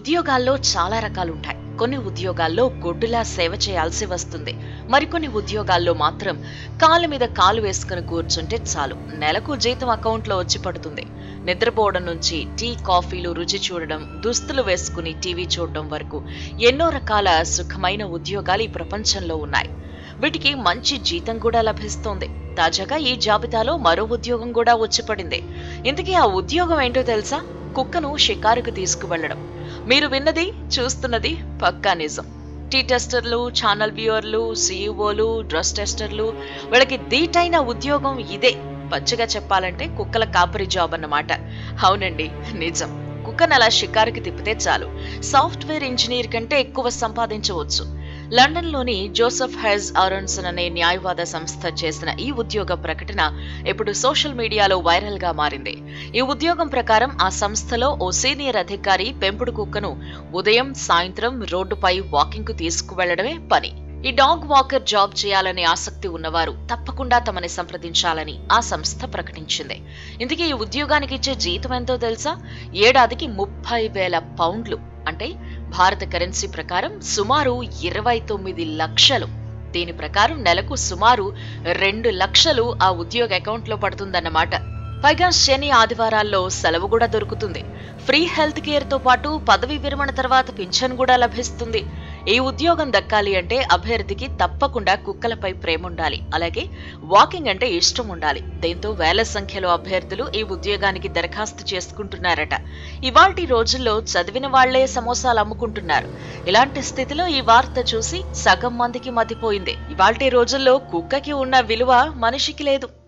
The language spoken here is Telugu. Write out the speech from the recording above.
ఉద్యోగాల్లో చాలా రకాలుంటాయి కొన్ని ఉద్యోగాల్లో గొడ్డులా సేవ చేయాల్సి వస్తుంది మరికొన్ని ఉద్యోగాల్లో మాత్రం కాలు మీద కాలు వేసుకుని కూర్చుంటే చాలు నెలకు జీతం అకౌంట్లో వచ్చి పడుతుంది నిద్రపోవడం నుంచి టీ కాఫీలు రుచి చూడడం దుస్తులు వేసుకుని టీవీ చూడడం వరకు ఎన్నో రకాల సుఖమైన ఉద్యోగాలు ఈ ప్రపంచంలో ఉన్నాయి వీటికి మంచి జీతం కూడా లభిస్తోంది తాజాగా ఈ జాబితాలో మరో ఉద్యోగం కూడా వచ్చి పడింది ఇంతకీ ఆ ఉద్యోగం ఏంటో తెలుసా కుక్కను షికారుకు తీసుకువెళ్లడం మీరు విన్నది చూస్తున్నది పక్కా నిజం టీ టెస్టర్లు ఛానల్ వ్యూవర్లు సీఈఓలు డ్రెస్ టెస్టర్లు వీళ్ళకి దీటైన ఉద్యోగం ఇదే పచ్చగా చెప్పాలంటే కుక్కల కాపరి జాబ్ అన్నమాట అవునండి నిజం కుక్కను అలా షికారుకి తిప్పితే చాలు సాఫ్ట్వేర్ ఇంజనీర్ కంటే ఎక్కువ సంపాదించవచ్చు లండన్లోని జోసెఫ్ హెజ్ ఆరోన్సన్ అనే న్యాయవాద సంస్థ చేసిన ఈ ఉద్యోగ ప్రకటన ఇప్పుడు సోషల్ మీడియాలో వైరల్ గా మారింది ఈ ఉద్యోగం ప్రకారం ఆ సంస్థలో ఓ సీనియర్ అధికారి పెంపుడు కుక్కను ఉదయం సాయంత్రం రోడ్డుపై వాకింగ్ కు తీసుకువెళ్లడమే పని ఈ డాగ్ వాకర్ జాబ్ చేయాలనే ఆసక్తి ఉన్నవారు తప్పకుండా తమని సంప్రదించాలని ఆ సంస్థ ప్రకటించింది ఇందుకే ఈ ఉద్యోగానికి ఇచ్చే జీతం ఎంతో తెలుసా ఏడాదికి ముప్పై వేల పౌండ్లు అంటే భారత కరెన్సీ ప్రకారం సుమారు ఇరవై తొమ్మిది లక్షలు దీని ప్రకారం నెలకు సుమారు రెండు లక్షలు ఆ ఉద్యోగ అకౌంట్లో పడుతుందన్నమాట పైగా శని ఆదివారాల్లో సెలవు కూడా దొరుకుతుంది ఫ్రీ హెల్త్ కేర్ తో పాటు పదవి విరమణ తర్వాత పింఛన్ కూడా లభిస్తుంది ఈ ఉద్యోగం దక్కాలి అంటే అభ్యర్థికి తప్పకుండా కుక్కలపై ప్రేమ ఉండాలి అలాగే వాకింగ్ అంటే ఇష్టం ఉండాలి దీంతో వేల సంఖ్యలో అభ్యర్థులు ఈ ఉద్యోగానికి దరఖాస్తు చేసుకుంటున్నారట ఇవాల్టి రోజుల్లో చదివిన వాళ్లే సమోసాలు అమ్ముకుంటున్నారు ఇలాంటి స్థితిలో ఈ వార్త చూసి సగం మందికి మతిపోయింది ఇవాల్టి రోజుల్లో కుక్కకి ఉన్న విలువ మనిషికి లేదు